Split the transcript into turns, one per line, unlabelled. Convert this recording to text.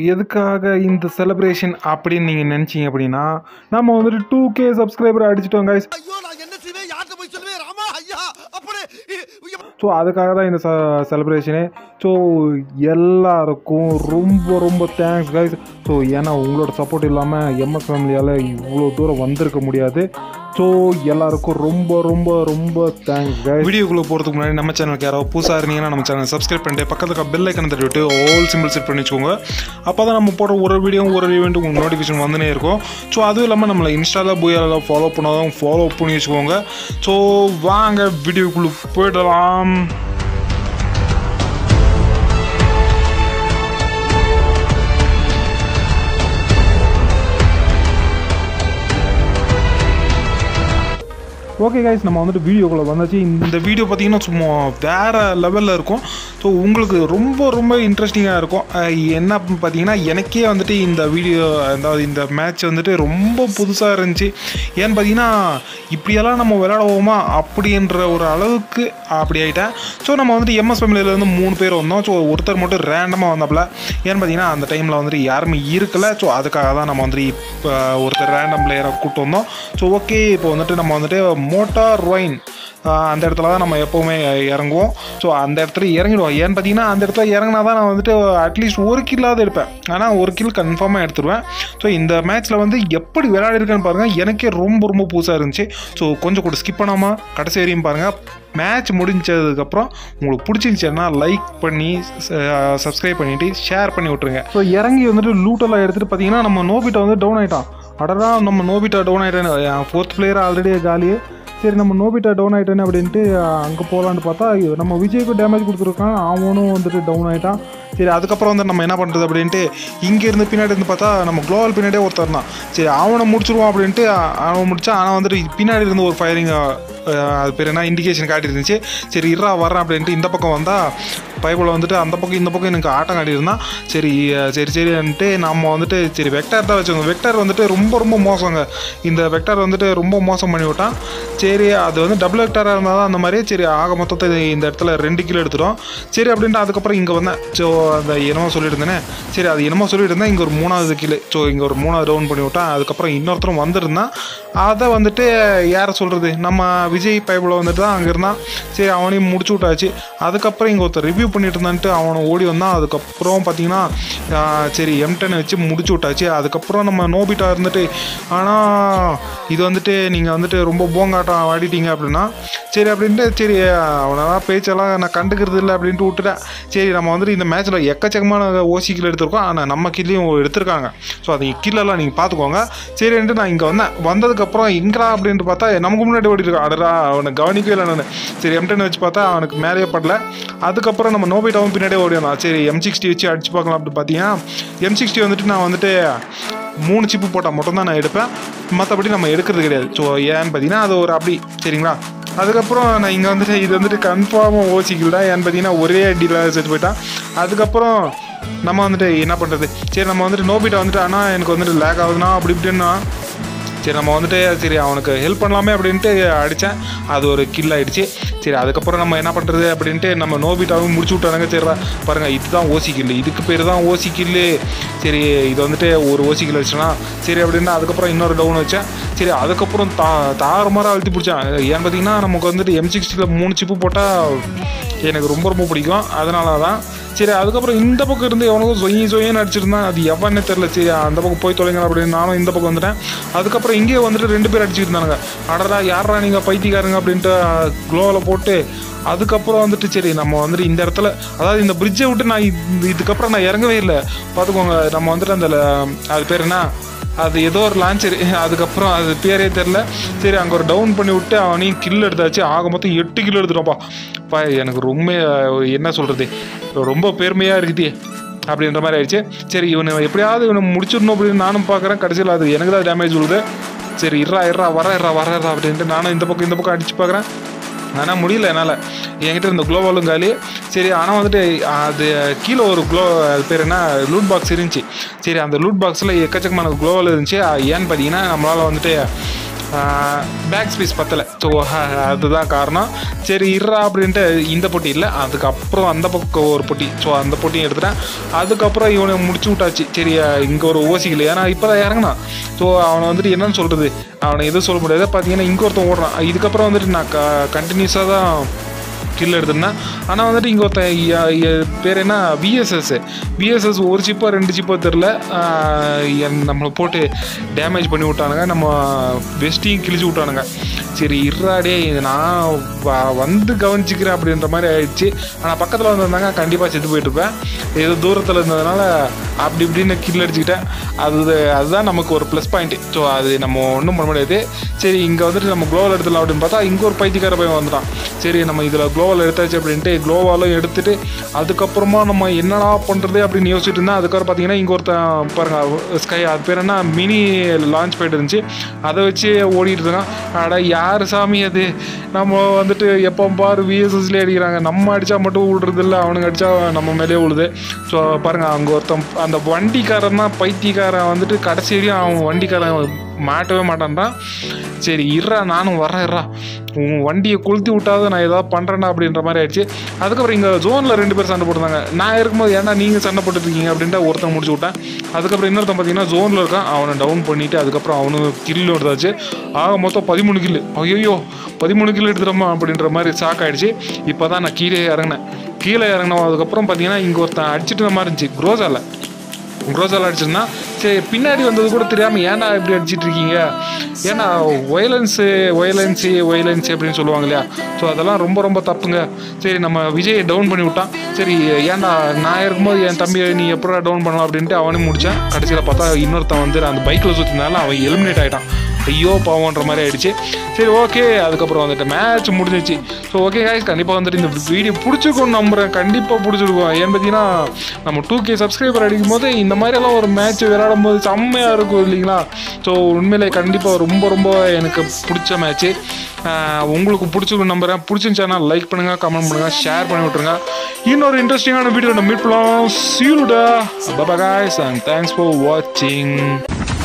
எதுக்காக இந்த செலிப்ரேஷன் அப்படின்னு நீங்கள் நினச்சிங்க அப்படின்னா நம்ம வந்துட்டு டூ கே சப்ஸ்கிரைபர் அடிச்சிட்டோம் guys
ஐயோ நான் என்ன செய்வேன் யார்கிட்ட போய் சொல்லுவேன் ராமா ஐயா அப்படி
ஸோ அதுக்காக தான் இந்த செலிப்ரேஷனு ஸோ எல்லாருக்கும் ரொம்ப ரொம்ப தேங்க்ஸ் கைஸ் ஸோ ஏன்னா உங்களோட சப்போர்ட் இல்லாமல் எம்எஸ் ஃபேமிலியால் இவ்வளோ தூரம் வந்திருக்க முடியாது ஸோ எல்லாருக்கும் ரொம்ப ரொம்ப ரொம்ப தேங்க்ஸ் கைஸ்
வீடியோக்குள்ளே போகிறதுக்கு முன்னாடி நம்ம சேனலுக்கு யாராவது புதுசாக இருந்தீங்கன்னா நம்ம சேனல் சப்ஸ்கிரைப் பண்ணிட்டு பக்கத்தில் பெல் ஐக்கனை தட்டி விட்டு ஆல் சிம்பிள் செட் பண்ணி வச்சுக்கோங்க அப்போ தான் நம்ம போடுற ஒரு வீடியோ ஒரு ஈவெண்ட் உங்களுக்கு நோட்டிஃபிகேஷன் வந்துனே இருக்கும் ஸோ அதுவும் இல்லாமல் நம்மளை இன்ஸ்டாவில் பூயாவில் ஃபாலோ பண்ணாதான் ஃபாலோ பண்ணி வச்சுக்கோங்க ஸோ வாங்க வீடியோக்குள்ளே போயிடலாம்
ஓகே கைஸ் நம்ம வந்துட்டு வீடியோக்குள்ளே வந்தாச்சு இந்த
இந்த வீடியோ பார்த்தீங்கன்னா சும்மா வேறு லெவலில் இருக்கும் ஸோ உங்களுக்கு ரொம்ப ரொம்ப இன்ட்ரெஸ்டிங்காக இருக்கும் அஹ் என்ன அப்படின்னு பார்த்தீங்கன்னா எனக்கே வந்துட்டு இந்த வீடியோ அதாவது இந்த மேட்ச் வந்துட்டு ரொம்ப புதுசாக இருந்துச்சு ஏன்னு பார்த்தீங்கன்னா இப்படியெல்லாம் நம்ம விளையாடுவோமா அப்படின்ற ஒரு அளவுக்கு அப்படி ஆகிட்டேன் ஸோ நம்ம வந்துட்டு எம்எஸ் ஃபேமிலியிலேருந்து மூணு பேர் வந்தோம் ஸோ ஒருத்தர் மட்டும் ரேண்டமாக வந்தாப்புல ஏன்னு பார்த்தீங்கன்னா அந்த டைமில் வந்துட்டு யாருமே இருக்கல ஸோ அதுக்காக தான் நம்ம வந்துட்டு இப்போ ஒருத்தர் ரேண்டம் பிளேயரை கூப்பிட்டு வந்தோம் ஸோ ஓகே இப்போ வந்துட்டு நம்ம வந்துட்டு மோட்டார் ஒயின் அந்த இடத்துல தான் நம்ம எப்போவுமே இறங்குவோம் ஸோ அந்த இடத்துல இறங்கிடுவோம் ஏன்னு பார்த்தீங்கன்னா அந்த இடத்துல இறங்கினா தான் நான் வந்துட்டு அட்லீஸ்ட் ஒரு கில்லாவது எடுப்பேன் ஆனால் ஒரு கில் கன்ஃபார்மாக எடுத்துருவேன் ஸோ இந்த மேட்ச்சில் வந்து எப்படி விளையாடிருக்கேன்னு பாருங்கள் எனக்கே ரொம்ப ரொம்ப புதுசாக இருந்துச்சு ஸோ கொஞ்சம் கூட ஸ்கிப் பண்ணாமல் கடைசி வரையும் பாருங்கள் மேட்ச் முடிஞ்சதுக்கப்புறம் உங்களுக்கு பிடிச்சிருந்துச்சுன்னா லைக் பண்ணி சப்ஸ்கிரைப் பண்ணிவிட்டு ஷேர் பண்ணி விட்ருங்க
ஸோ இறங்கி வந்துட்டு லூட்டெல்லாம் எடுத்துகிட்டு பார்த்தீங்கன்னா நம்ம நோபிட்டா வந்து டவுன் ஆகிட்டான் அடடா நம்ம நோபிட்டா டவுன் ஆகிட்டேன்னு ஃபோர்த் பிளேயர் ஆல்ரெடி காலி சரி நம்ம நோபிட்டா டவுன் ஆகிட்டேன்னு அப்படின்ட்டு அங்கே போகலான்னு பார்த்தா ஐயோ, நம்ம விஜய்க்கு டேமேஜ் கொடுத்துருக்கான் அவனும் வந்துட்டு டவுன் ஆகிட்டான்
சரி அதுக்கப்புறம் வந்து நம்ம என்ன பண்ணுறது அப்படின்ட்டு இங்கே இருந்து பின்னாடி இருந்து பார்த்தா நம்ம குளோவல் பின்னாடியே ஒருத்தர் தான் சரி அவனை முடிச்சிருவோம் அப்படின்ட்டு அ- அவன் முடிச்சா ஆனால் வந்துட்டு பின்னாடி இருந்து ஒரு ஃபயரிங் அது பேர் என்ன இண்டிகேஷன் காட்டி இருந்துச்சு சரி இருறா வர்றேன் அப்படின்ட்டு இந்த பக்கம் வந்தால் பைபிள் வந்துட்டு அந்த பக்கம் இந்த பக்கம் எனக்கு ஆட்டம் காட்டியிருந்தான் சரி அஹ், சரி சரின்ட்டு நம்ம வந்துட்டு சரி வெக்டார் தான் வச்சுக்கோங்க வெக்டார் வந்துட்டு ரொம்ப ரொம்ப மோசங்க இந்த வெக்டார் வந்துட்டு ரொம்ப மோசம் பண்ணி விட்டான் சரி அது வந்து டபுள் வெக்டாராக இருந்தால் தான் அந்த மாதிரி சரி ஆக மொத்தத்தை இந்த இடத்துல ரெண்டு கிலோ எடுத்துட்டோம் சரி அப்படின்ட்டு அதுக்கப்புறம் இங்கே வந்தேன் ஸோ அந்த என்னமோ சொல்லிட்டு இருந்தேனே சரி அது என்னமோ சொல்லிட்டு இருந்தேன் இங்கே ஒரு மூணாவது கிலோ ஸோ இங்கே ஒரு மூணாவது டவுன் பண்ணி விட்டான் அதுக்கப்புறம் இன்னொருத்தரும் வந்திருந்தான் அதை வந்துட்டு யாரை சொல்கிறது நம்ம விஜய் பைபிள் வந்துட்டு தான் அங்கே இருந்தான் சரி அவனையும் முடிச்சு விட்டாச்சு அதுக்கப்புறம் இங்கே ஒருத்தர் ரிவ்யூ பண்ணிட்டு இருந்தான்ட்டு அவனை ஓடி வந்தான் அதுக்கப்புறம் பார்த்தீங்கன்னா ஆஹ், சரி எம்டென் வச்சு முடிச்சு விட்டாச்சு அதுக்கப்புறம் நம்ம நோபிட்டா இருந்துட்டு ஆனால் இது வந்துட்டு நீங்கள் வந்துட்டு ரொம்ப போங்காட்டம் ஆடிட்டீங்க அப்படின்னா சரி அப்படின்ட்டு சரி அவனெல்லாம் பேச்செல்லாம் நான் கண்டுக்கிறது இல்லை அப்படின்ட்டு விட்டுட்டேன் சரி நம்ம வந்துட்டு இந்த மேட்ச்சில் எக்கச்சக்கமான ஓசி கில் எடுத்திருக்கோம் ஆனால் நம்ம கில்லையும் எடுத்திருக்காங்க ஸோ அது கில்லெல்லாம் நீங்கள் பார்த்துக்கோங்க சரின்ட்டு நான் இங்கே வந்தேன் வந்ததுக்கப்புறம் எங்கடா அப்படின்ட்டு பார்த்தா நமக்கு முன்னாடி ஓடி இருக்கான் அடடா அவனை கவனிக்கவே இல்லை நான் சரி எம்டன் வச்சு பார்த்தா அவனுக்கு மேலேயே படல அதுக்கப்புறம் நம்ம நோபைட்டாவும் பின்னாடியே ஓடி வந்தான் சரி எம் சிக்ஸ்டி வச்சு அடிச்சு பார்க்கலாம் அப்படின்னு பார்த்தீங்கன்னா எம் சிக்ஸ்டி வந்துட்டு நான் வந்துட்டு மூணு சிப்பு போட்டால் மட்டும் தான் நான் எடுப்பேன் மற்றபடி நம்ம எடுக்கிறது கிடையாது ஸோ ஏன்னு பார்த்தீங்கன்னா அது ஒரு அப்படி சரிங்களா அதுக்கப்புறம் நான் இங்கே வந்துட்டு இது வந்துட்டு கன்ஃபார்மாக ஓசிக்கல் தான் ஏன்னு பார்த்தீங்கன்னா ஒரே அடியில் செத்து போயிட்டான் அதுக்கப்புறம் நம்ம வந்துட்டு என்ன பண்ணுறது சரி நம்ம வந்துட்டு நோபிட்டா வந்துட்டு ஆனால் எனக்கு வந்துட்டு லேக் ஆகுதுன்னா அப்படி இப்படின்னா சரி நம்ம வந்துட்டு சரி அவனுக்கு ஹெல்ப் பண்ணலாமே அப்படின்ட்டு அடித்தேன் அது ஒரு கில் ஆயிடுச்சு சரி அதுக்கப்புறம் நம்ம என்ன பண்ணுறது அப்படின்ட்டு நம்ம நோபிட்டாவும் முடிச்சு விட்டானுங்க சரி பாருங்கள் இதுதான் ஓசி கில்லு இதுக்கு பேர் தான் ஓசி கில்லு சரி இது வந்துட்டு ஒரு ஓசி கில் வச்சுனா சரி அப்படின்னா அதுக்கப்புறம் இன்னொரு டவுன் வச்சேன் சரி அதுக்கப்புறம் தா தாறுமாறாக அழுத்தி பிடிச்சேன் ஏன்னு பார்த்தீங்கன்னா நமக்கு வந்துட்டு எம் சிக்ஸ்டியில் மூணு சிப்பு போட்டால் எனக்கு ரொம்ப ரொம்ப பிடிக்கும் அதனால தான் சரி அதுக்கப்புறம் இந்த பக்கம் இருந்து எவனுக்கும் சொயி சொயின்னு அடிச்சிருந்தான் அது எவனே தெரில சரி அந்த பக்கம் போய் தொலைங்க அப்படின்னு நானும் இந்த பக்கம் வந்துட்டேன் அதுக்கப்புறம் இங்கேயே வந்துட்டு ரெண்டு பேர் அடிச்சுட்டு இருந்தானுங்க அடடா யாரா நீங்கள் பைத்தியக்காரங்க அப்படின்ட்டு க்ளோவில் போட்டு அதுக்கப்புறம் வந்துட்டு சரி நம்ம வந்துட்டு இந்த இடத்துல அதாவது இந்த பிரிட்ஜை விட்டு நான் இது- இதுக்கப்புறம் நான் இறங்கவே இல்லை பார்த்துக்கோங்க நம்ம வந்துட்டு அந்த ல- அது பேர் என்ன அது ஏதோ ஒரு லான்ச்சர் அதுக்கப்புறம் அது பேரே தெரில சரி அங்கே ஒரு டவுன் பண்ணி விட்டு அவனையும் கில் எடுத்தாச்சு ஆக மொத்தம் எட்டு கிலோ எடுத்துட்டோம்ப்பா பா எனக்கு ரொம்ப அஹ், என்ன சொல்கிறது ரொம்ப பெருமையாக இருக்குது அப்படின்ற மாதிரி ஆயிடுச்சு சரி இவனை எப்படியாவது இவனை முடிச்சிடணும் அப்படின்னு நானும் பார்க்குறேன் கடைசியில் அது எனக்கு தான் டேமேஜ் விழுது சரி இறா இறா வர இறா வர இறா அப்படின்ட்டு நானும் இந்த பக்கம் இந்த பக்கம் அடிச்சு பார்க்குறேன் ஆனால் முடியல என்னால் என்கிட்ட இருந்த க்ளோவாலும் காலி சரி ஆனால் வந்துட்டு அது கீழே ஒரு க்ளோ அது பேர் என்ன லூட் பாக்ஸ் இருந்துச்சு சரி அந்த லூட் பாக்ஸில் எக்கச்சக்கமான க்ளோவால் இருந்துச்சு அது ஏன்னு பார்த்தீங்கன்னா நம்மளால் வந்துட்டு பேக் ஸ்பேஸ் பத்தலை ஸோ அதுதான் காரணம் சரி இருறா அப்படின்ட்டு இந்த போட்டி இல்லை அதுக்கப்புறம் அந்த பக்கம் ஒரு போட்டி ஸோ அந்த போட்டியும் எடுத்துட்டேன் அதுக்கப்புறம் இவனை முடிச்சு விட்டாச்சு சரி இங்கே ஒரு ஓசிக்கல ஏன்னா இப்போ தான் இறங்கினான் ஸோ அவனை வந்துட்டு என்னன்னு சொல்கிறது அவனை எதுவும் சொல்ல முடியாது பார்த்தீங்கன்னா இங்கே ஒருத்தன் ஓடுறான் இதுக்கப்புறம் வந்துட்டு நான் க கண்டினியூஸாக தான் கில் எடுத்திருந்தேன் ஆனால் வந்துட்டு இங்கே ஒருத்தன் ய- ய- பேர் என்ன விஎஸ்எஸ் விஎஸ்எஸ் ஒரு சிப்போ ரெண்டு சிப்போ தெரில நம்மளை போட்டு டேமேஜ் பண்ணி விட்டானுங்க நம்ம வெஸ்ட்டையும் கிழிச்சு விட்டானுங்க சரி இருறாடே இது நான் வ- வந்து கவனிச்சிக்கிறேன் அப்படின்ற மாதிரி ஆயிடுச்சு ஆனால் பக்கத்தில் வந்திருந்தாங்க கண்டிப்பாக செத்து போயிட்டுருப்பேன் ஏதோ தூரத்தில் இருந்ததுனால அப்படி இப்படின்னு கில் அடிச்சுக்கிட்டேன் அது அதுதான் நமக்கு ஒரு ப்ளஸ் பாயிண்ட் ஸோ அது நம்ம ஒன்றும் பண்ண முடியாது சரி இங்கே வந்துட்டு நம்ம க்ளோவல் எடுத்துடலாம் அப்படின்னு பார்த்தா இங்கே ஒரு பைத்தியக்கார பையன் வந்துட்டான் சரி நம்ம இதில் க்ளோவல் எடுத்தாச்சு அப்படின்ட்டு க்ளோவாலும் எடுத்துட்டு அதுக்கப்புறமா நம்ம என்னடா பண்ணுறது அப்படின்னு யோசிச்சுட்டு இருந்தேன் அதுக்கப்புறம் பார்த்தீங்கன்னா இங்கே ஒருத்தன் பாருங்க ஸ்கை அது பேர் என்ன மினி லான்ச் பேட் இருந்துச்சு அதை வச்சு ஓடிட்டு இருக்கான் அட யார் சாமி அது நம்ம வந்துட்டு எப்போ பாரு விஎஸ்எஸ்லேயே அடிக்கிறாங்க நம்ம அடித்தா மட்டும் விடுறது இல்லை அவனுங்க அடித்தா நம்ம மேலேயே விழுது ஸோ பாருங்கள் அங்கே ஒருத்தன் அந்த வண்டிக்காரன் தான் பைத்தியக்காரன் வந்துட்டு கடைசி வரையும் அவன் வண்டிக்காரன் மாட்டவே மாட்டான்றான் சரி இருறா நானும் வரேன் இருறா உன் வண்டியை கொளுத்தி விட்டாத நான் ஏதாவது பண்ணுறேன்னா அப்படின்ற மாதிரி ஆயிடுச்சு அதுக்கப்புறம் இங்கே ஜோனில் ரெண்டு பேர் சண்டை போட்டுருந்தாங்க நான் இருக்கும்போது ஏன்னா நீங்கள் சண்டை போட்டுட்டு இருக்கீங்க அப்படின்ட்டு ஒருத்தன் முடிச்சு விட்டேன் அதுக்கப்புறம் இன்னொருத்தன் பார்த்தீங்கன்னா ஜோனில் இருக்கான் அவனை டவுன் பண்ணிவிட்டு அதுக்கப்புறம் அவனுக்கு கில்லு எடுத்தாச்சு ஆக மொத்தம் பதிமூணு கில்லு ஐயோ பதிமூணு கில்லு எடுத்துட்டோமா அப்படின்ற மாதிரி ஷாக் ஆயிடுச்சு இப்போ தான் நான் கீழே இறங்கினேன் கீழே இறங்கின அதுக்கப்புறம் பார்த்தீங்கன்னா இங்கே ஒருத்தன் அடிச்சிட்டு மாதிரி இருந்துச்சு குரோசால குரோசால் அடிச்சிருந்தா சரி பின்னாடி வந்தது கூட தெரியாமல் ஏன்டா இப்படி அடிச்சிட்டு இருக்கீங்க ஏன்னா வயலன்ஸு வயலன்ஸு வயலன்ஸு அப்படின்னு சொல்லுவாங்க இல்லையா ஸோ அதெல்லாம் ரொம்ப ரொம்ப தப்புங்க சரி நம்ம விஜயை டவுன் பண்ணி விட்டான் சரி ஏன்டா நான் இருக்கும்போது என் தம்பியை நீ எப்படா டவுன் பண்ணலாம் அப்படின்ட்டு அவனையும் முடித்தான் கடைசியில் பார்த்தா இன்னொருத்தன் வந்து அந்த பைக்கில் சுற்றினால அவன் எலிமினேட் ஆகிட்டான் ஐயோ பாவம்ன்ற மாதிரி ஆயிடுச்சு சரி ஓகே அதுக்கப்புறம் வந்துட்டு மேட்ச் முடிஞ்சிச்சு ஸோ ஓகே guys கண்டிப்பாக வந்துட்டு இந்த வீடியோ பிடிச்சிருக்கும் நம்புறேன் கண்டிப்பாக பிடிச்சிருக்கும் ஏன்னு பார்த்தீங்கன்னா நம்ம டூ கே சப்ஸ்கிரைபர் அடிக்கும் போது இந்த மாதிரியெல்லாம் ஒரு மேட்ச் விளையாடும் போது செம்மையாக இருக்கும் இல்லைங்களா ஸோ உண்மையிலே கண்டிப்பாக ரொம்ப ரொம்ப எனக்கு பிடிச்ச மேட்ச்சு உங்களுக்கு பிடிச்சிருக்கும் நம்புறேன் பிடிச்சிருந்துச்சானா லைக் பண்ணுங்கள் கமெண்ட் பண்ணுங்கள் ஷேர் பண்ணி விட்ருங்க இன்னொரு இன்ட்ரெஸ்டிங்கான வீடியோ நம்ம மீட் பண்ணலாம் சீருடா பபா guys and தேங்க்ஸ் ஃபார் வாட்சிங்